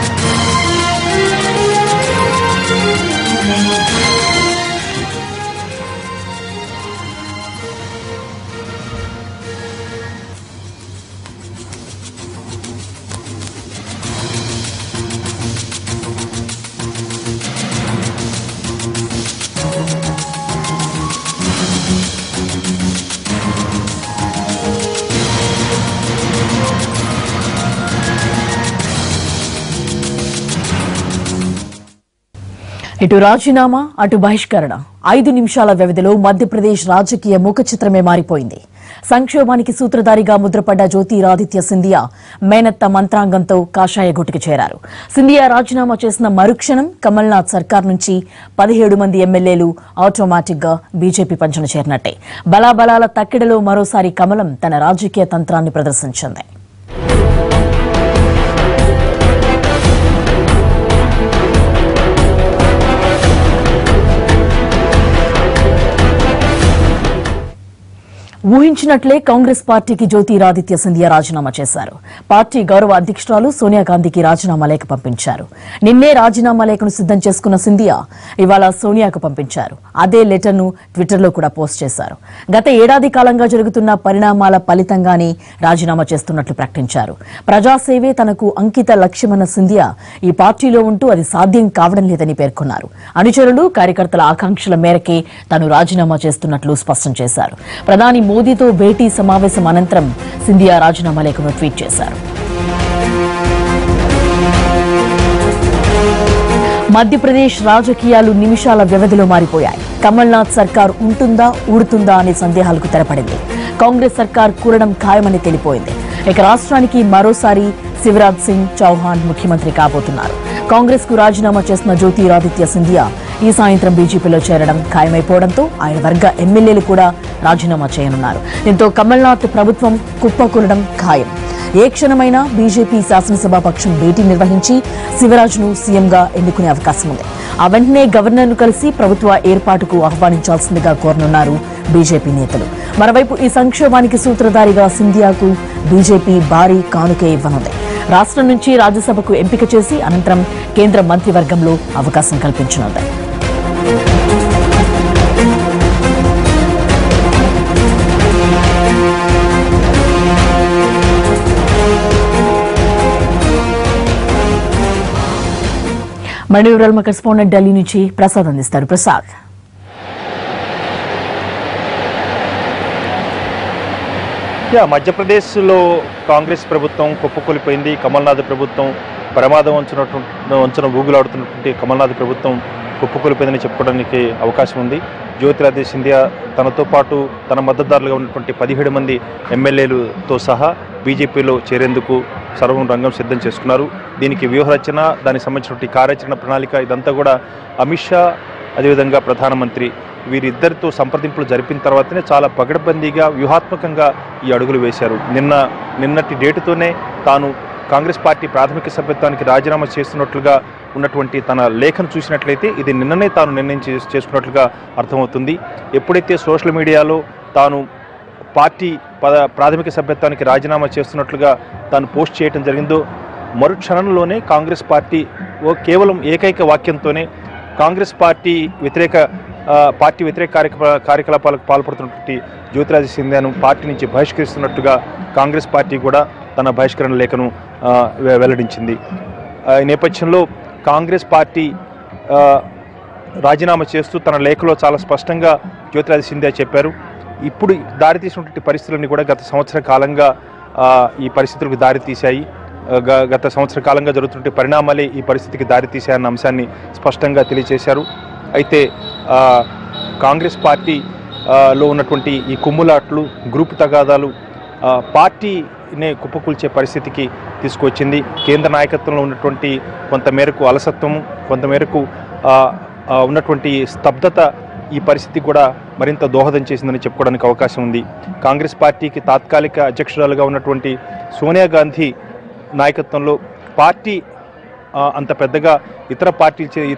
ఇటు రాజీనామా అటు బహిష్కరణ ఐదు నిమిషాల వ్యవధిలో మధ్యప్రదేశ్ రాజకీయ ముఖ చిత్రమే మారిపోయింది సంక్షోభానికి సూత్రధారిగా ముద్రపడ్డ జ్యోతిరాదిత్య సింధియా మేనత్త మంత్రాంగంతో కాషాయ గుటికి చేరారు సింధియా రాజీనామా చేసిన మరుక్షణం కమల్నాథ్ సర్కార్ నుంచి పదిహేడు మంది ఎమ్మెల్యేలు ఆటోమేటిక్ గా బీజేపీ పంచన చేరినట్టే బలాబలాల తక్కిడలో మరోసారి కమలం తన రాజకీయ తంత్రాన్ని ప్రదర్శించింది ఊహించినట్లే కాంగ్రెస్ పార్టీకి జ్యోతిరాదిత్య సింధియా రాజీనామా చేశారు పార్టీ గౌరవ అధ్యక్షురాలు సోనియా గాంధీకి రాజీనామా లేఖ పంపించారు నిన్నే రాజీనామా లేఖను సిద్దం చేసుకున్న సింధియా ఇవాళ సోనియాకు పంపించారు అదే లెటర్ను ట్విట్టర్లో కూడా పోస్ట్ చేశారు గత ఏడాది కాలంగా జరుగుతున్న పరిణామాల ఫలితంగానే రాజీనామా చేస్తున్నట్లు ప్రకటించారు ప్రజాసేవే తనకు అంకిత లక్ష్యమన్న సింధియా ఈ పార్టీలో ఉంటూ అది సాధ్యం కావడం లేదని పేర్కొన్నారు అనుచరులు కార్యకర్తల ఆకాంక్షల మేరకే తాను రాజీనామా చేస్తున్నట్లు స్పష్టం చేశారు ప్రధాని మోదీతో భేటీ సమావేశం అనంతరం సింధియా రాజీనామా లేఖను ట్వీట్ చేశారు మధ్యప్రదేశ్ రాజకీయాలు నిమిషాల వ్యవధిలో మారిపోయాయి కమల్నాథ్ సర్కార్ ఉంటుందా ఊడుతుందా అనే సందేహాలకు తెరపడింది కాంగ్రెస్ సర్కార్ కూలడం ఖాయమని తెలిపోయింది ఇక రాష్ట్రానికి మరోసారి శివరాజ్ సింగ్ చౌహాన్ ముఖ్యమంత్రి కాబోతున్నారు కాంగ్రెస్ కు రాజీనామా చేసిన జ్యోతిరాదిత్య సింధియా ఈ సాయంత్రం బీజేపీలో చేరడం ఖాయమైపోవడంతో ఆయన వర్గ ఎమ్మెల్యేలు కూడా రాజీనామా చేయనున్నారు దీంతో కమల్నాథ్ ప్రభుత్వం కుప్పకూలడం ఖాయం ఏ క్షణమైనా బీజేపీ శాసనసభాపక్షం భేటీ నిర్వహించి శివరాజ్ను సీఎంగా ఎన్నుకునే అవకాశం ఉంది ఆ వెంటనే గవర్నర్ను కలిసి ప్రభుత్వ ఏర్పాటుకు ఆహ్వానించాల్సిందిగా కోరనున్నారు బీజేపీ నేతలు మరోవైపు ఈ సంక్షోభానికి సూత్రధారిగా సింధియాకు బీజేపీ భారీ కానుకే ఇవ్వనుంది రాష్ట్రం నుంచి రాజ్యసభకు ఎంపిక చేసి అనంతరం కేంద్ర మంత్రివర్గంలో అవకాశం కల్పించనుంది మణి వివరాలు మా కరెస్పాండెంట్ ఢిల్లీ నుంచి ప్రసాద్ అందిస్తారు ప్రసాద్ యా మధ్యప్రదేశ్లో కాంగ్రెస్ ప్రభుత్వం కుప్పకూలిపోయింది కమల్నాథ్ ప్రభుత్వం ప్రమాదం వంచునటువంటి వంచున ఊగులాడుతున్నటువంటి కమల్నాథ్ ప్రభుత్వం కుప్పకూలిపోయిందని చెప్పుకోవడానికి అవకాశం ఉంది జ్యోతిరాదిత్య సింధియా తనతో పాటు తన మద్దతుదారులుగా ఉన్నటువంటి పదిహేడు మంది ఎమ్మెల్యేలతో సహా బీజేపీలో చేరేందుకు సర్వం రంగం సిద్ధం చేసుకున్నారు దీనికి వ్యూహరచన దానికి సంబంధించినటువంటి కార్యాచరణ ప్రణాళిక ఇదంతా కూడా అమిత్ షా అదేవిధంగా ప్రధానమంత్రి వీరిద్దరితో సంప్రదింపులు జరిపిన తర్వాతనే చాలా పగడబందీగా వ్యూహాత్మకంగా ఈ అడుగులు వేశారు నిన్న నిన్నటి డేటుతోనే తాను కాంగ్రెస్ పార్టీ ప్రాథమిక సభ్యత్వానికి రాజీనామా చేస్తున్నట్లుగా ఉన్నటువంటి తన లేఖను చూసినట్లయితే ఇది నిన్ననే తాను నిర్ణయం చేసు- చేసుకున్నట్లుగా అర్థమవుతుంది ఎప్పుడైతే సోషల్ మీడియాలో తాను పార్టీ పద ప్రాథమిక సభ్యత్వానికి రాజీనామా చేస్తున్నట్లుగా తాను పోస్ట్ చేయడం జరిగిందో మరుక్షణంలోనే కాంగ్రెస్ పార్టీ ఓ కేవలం ఏకైక వాక్యంతోనే కాంగ్రెస్ పార్టీ వ్యతిరేక ఆ, పార్టీ వ్యతిరేక కార్యకలా కార్యకలాపాలకు పాల్పడుతున్నటువంటి జ్యోతిరాజు సింధ్యాను పార్టీ నుంచి బహిష్కరిస్తున్నట్టుగా కాంగ్రెస్ పార్టీ కూడా తన బహిష్కరణ లేఖను ఆ, వె- వెల్లడించింది ఆ, ఈ నేపథ్యంలో కాంగ్రెస్ పార్టీ ఆ, రాజీనామా చేస్తూ తన లేఖలో చాలా స్పష్టంగా జ్యోతిరాజు సింధ్యా చెప్పారు ఇప్పుడు దారితీసినటువంటి పరిస్థితులన్నీ కూడా గత సంవత్సర కాలంగా ఆ, ఈ పరిస్థితులకు దారితీశాయి ఆ, గ- గత సంవత్సర కాలంగా జరుగుతున్న పరిణామాలే ఈ పరిస్థితికి దారితీశాయన్న అంశాన్ని స్పష్టంగా తెలియజేశారు అయితే ఆ, కాంగ్రెస్ పార్టీ ఆ, లో ఉన్నటువంటి ఈ కుమ్ములాట్లు గ్రూప్ తగాదాలు ఆ, పార్టీనే కుప్పకూల్చే పరిస్థితికి తీసుకొచ్చింది కేంద్ర నాయకత్వంలో ఉన్నటువంటి కొంతమేరకు అలసత్వము కొంతమేరకు ఆ, ఆ, ఉన్నటువంటి స్తబ్దత ఈ పరిస్థితి కూడా మరింత దోహదం చేసిందని చెప్పుకోవడానికి అవకాశం ఉంది కాంగ్రెస్ పార్టీకి తాత్కాలిక అధ్యక్షురాలుగా ఉన్నటువంటి సోనియా గాంధీ నాయకత్వంలో పార్టీ ఆ, అంత పెద్దగా ఇతర పార్టీ చే- ఇతర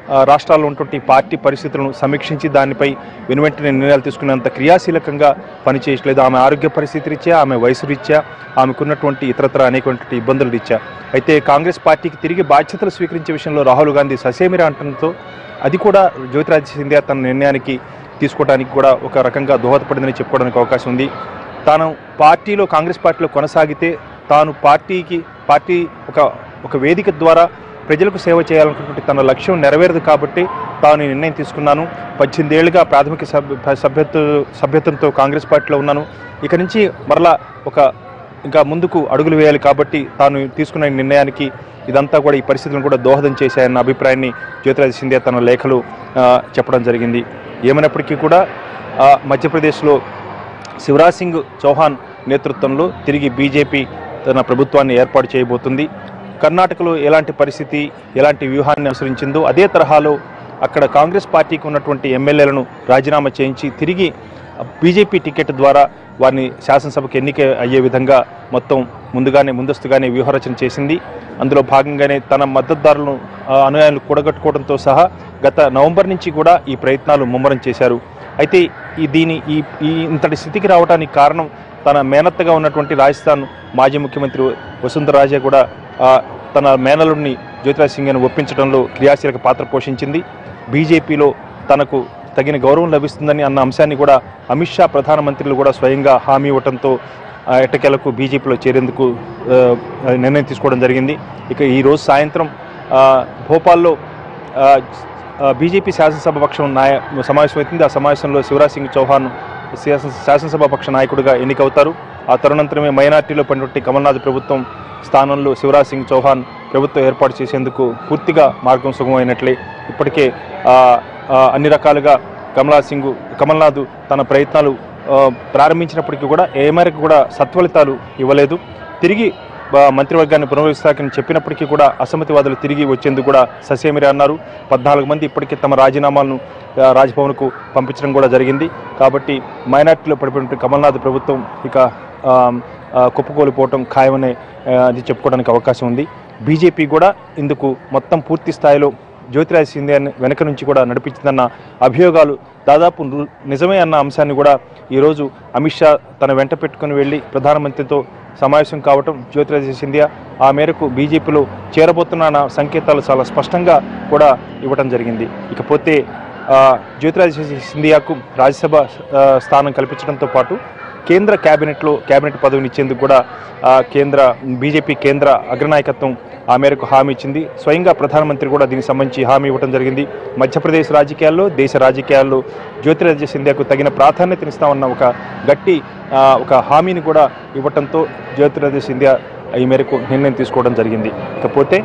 ఆ, రాష్ట్రాల్లో ఉన్నటువంటి పార్టీ పరిస్థితులను సమీక్షించి దానిపై వెనువెంటనే నిర్ణయాలు తీసుకునేంత క్రియాశీలకంగా పనిచేయట్లేదు ఆమె ఆరోగ్య పరిస్థితి రీత్యా ఆమె వయసు రీత్యా ఆమెకున్నటువంటి ఇతరత్ర అనేకటువంటి ఇబ్బందుల రీత్యా అయితే కాంగ్రెస్ పార్టీకి తిరిగి బాధ్యతలు స్వీకరించే విషయంలో రాహుల్ గాంధీ ససేమిరా అంటంతో అది కూడా జ్యోతిరాదిత్య సింధియా తన నిర్ణయానికి తీసుకోవడానికి కూడా ఒక రకంగా దోహదపడిందని చెప్పుకోవడానికి అవకాశం ఉంది తాను పార్టీలో కాంగ్రెస్ పార్టీలో కొనసాగితే తాను పార్టీకి పార్టీ ఒక ఒక వేదిక ద్వారా ప్రజలకు సేవ చేయాలనుకున్నటువంటి తన లక్ష్యం నెరవేరదు కాబట్టి తాను ఈ నిర్ణయం తీసుకున్నాను పద్దెనిమిది ఏళ్ళుగా ప్రాథమిక సభ్య సభ్యత్వ సభ్యత్వంతో కాంగ్రెస్ పార్టీలో ఉన్నాను ఇక నుంచి మరలా ఒక ఇంకా ముందుకు అడుగులు వేయాలి కాబట్టి తాను తీసుకున్న ఈ నిర్ణయానికి ఇదంతా కూడా ఈ పరిస్థితులను కూడా దోహదం చేశాయన్న అభిప్రాయాన్ని జ్యోతిరాజ్ సింధియా తన లేఖలు ఆ, చెప్పడం జరిగింది ఏమైనప్పటికీ కూడా ఆ, మధ్యప్రదేశ్లో శివరాజ్ సింగ్ చౌహాన్ నేతృత్వంలో తిరిగి బీజేపీ తన ప్రభుత్వాన్ని ఏర్పాటు చేయబోతుంది కర్ణాటకలో ఎలాంటి పరిస్థితి ఎలాంటి వ్యూహాన్ని అనుసరించిందో అదే తరహాలో అక్కడ కాంగ్రెస్ పార్టీకి ఉన్నటువంటి ఎమ్మెల్యేలను రాజీనామా చేయించి తిరిగి బీజేపీ టికెట్ ద్వారా వారిని శాసనసభకు ఎన్నిక అయ్యే విధంగా మొత్తం ముందుగానే ముందస్తుగానే వ్యూహరచన చేసింది అందులో భాగంగానే తన మద్దతుదారులను ఆ, అనుయాయులు కూడగట్టుకోవడంతో సహా గత నవంబర్ నుంచి కూడా ఈ ప్రయత్నాలు ముమ్మరం చేశారు అయితే ఈ దీని ఈ ఈ ఇంతటి స్థితికి రావడానికి కారణం తన మేనత్తగా ఉన్నటువంటి రాజస్థాన్ మాజీ ముఖ్యమంత్రి వసుంధర రాజే కూడా ఆ, తన మేనలుడిని జ్యోతిరాజ్ సింగ్ను ఒప్పించడంలో క్రియాశీలక పాత్ర పోషించింది బీజేపీలో తనకు తగిన గౌరవం లభిస్తుందని అన్న అంశాన్ని కూడా అమిత్ షా ప్రధానమంత్రులు కూడా స్వయంగా హామీ ఇవ్వడంతో ఆ, ఎట్టకేలకు బీజేపీలో చేరేందుకు ఆ, నిర్ణయం తీసుకోవడం జరిగింది ఇక ఈ రోజు సాయంత్రం ఆ, భోపాల్లో ఆ, ఆ, బీజేపీ శాసనసభ పక్షం నాయ సమావేశమవుతుంది ఆ సమావేశంలో శివరాజ్ సింగ్ చౌహాన్ శాసన శాసనసభ పక్ష నాయకుడిగా ఎన్నికవుతారు ఆ తరుణంతరమే మైనార్టీలో పడినటువంటి కమల్నాథ్ ప్రభుత్వం స్థానంలో శివరాజ్ సింగ్ చౌహాన్ ప్రభుత్వం ఏర్పాటు చేసేందుకు పూర్తిగా మార్గం సుగమైనట్లే ఇప్పటికే ఆ, ఆ, అన్ని రకాలుగా కమలా సింగ్ కమల్నాథ్ తన ప్రయత్నాలు ఆ, ప్రారంభించినప్పటికీ కూడా ఏ మేరకు కూడా సత్ఫలితాలు ఇవ్వలేదు తిరిగి ఆ, మంత్రివర్గాన్ని పునర్వ్యవస్థాకని చెప్పినప్పటికీ కూడా అసమ్మతివాదులు తిరిగి వచ్చేందుకు కూడా ససేమిరి అన్నారు పద్నాలుగు మంది ఇప్పటికే తమ రాజీనామాలను ఆ, రాజ్భవన్కు పంపించడం కూడా జరిగింది కాబట్టి మైనార్టీలో పడిపోయినటువంటి కమల్నాథ్ ప్రభుత్వం ఇక ఆ, ఆ, కుప్పకూలిపోవటం ఖాయమనే ఆ, అది చెప్పుకోవడానికి అవకాశం ఉంది బీజేపీ కూడా ఇందుకు మొత్తం పూర్తి స్థాయిలో జ్యోతిరాజ్ సింధియాని వెనక నుంచి కూడా నడిపించిందన్న అభియోగాలు దాదాపు రు- నిజమే అన్న అంశాన్ని కూడా ఈరోజు అమిత్ షా తన వెంట పెట్టుకుని వెళ్ళి ప్రధానమంత్రితో సమావేశం కావటం జ్యోతిరాజ్ సింధియా ఆ మేరకు బీజేపీలో చేరబోతున్న సంకేతాలు చాలా స్పష్టంగా కూడా ఇవ్వడం జరిగింది ఇకపోతే ఆ, జ్యోతిరాజ్ సింధియాకు రాజ్యసభ ఆ, స్థానం కల్పించడంతో పాటు కేంద్ర కేబినెట్లో కేబినెట్ పదవిని ఇచ్చేందుకు కూడా ఆ, కేంద్ర బీజేపీ కేంద్ర అగ్రనాయకత్వం ఆ మేరకు హామీ ఇచ్చింది స్వయంగా ప్రధానమంత్రి కూడా దీనికి సంబంధించి హామీ ఇవ్వడం జరిగింది మధ్యప్రదేశ్ రాజకీయాల్లో దేశ రాజకీయాల్లో జ్యోతిరాదిత్య సింధియాకు తగిన ప్రాధాన్యతనిస్తామన్న ఒక గట్టి ఆ, ఒక హామీని కూడా ఇవ్వడంతో జ్యోతిరాదిత్య సింధియా ఈ మేరకు నిర్ణయం తీసుకోవడం జరిగింది ఇకపోతే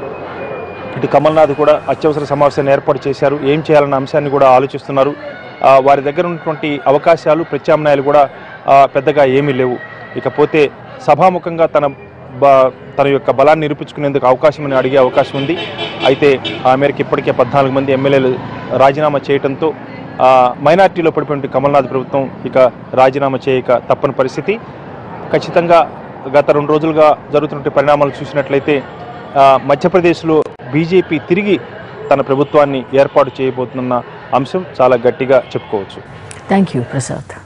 ఇటు కమల్నాథ్ కూడా అత్యవసర సమావేశాన్ని ఏర్పాటు చేశారు ఏం చేయాలన్న అంశాన్ని కూడా ఆలోచిస్తున్నారు ఆ, వారి దగ్గర ఉన్నటువంటి అవకాశాలు ప్రత్యామ్నాయాలు కూడా ఆ, పెద్దగా ఏమీ లేవు ఇకపోతే సభాముఖంగా తన బ తన యొక్క బలాన్ని నిరూపించుకునేందుకు అవకాశం అని అడిగే అవకాశం ఉంది అయితే ఆ మేరకు ఇప్పటికే పద్నాలుగు మంది ఎమ్మెల్యేలు రాజీనామా చేయడంతో ఆ, మైనార్టీలో పడిపోయిన కమల్నాథ్ ప్రభుత్వం ఇక రాజీనామా చేయక తప్పని పరిస్థితి ఖచ్చితంగా గత రెండు రోజులుగా జరుగుతున్న పరిణామాలు చూసినట్లయితే ఆ, మధ్యప్రదేశ్లో బీజేపీ తిరిగి తన ప్రభుత్వాన్ని ఏర్పాటు చేయబోతున్న అంశం చాలా గట్టిగా చెప్పుకోవచ్చు థ్యాంక్ యూ ప్రసాద్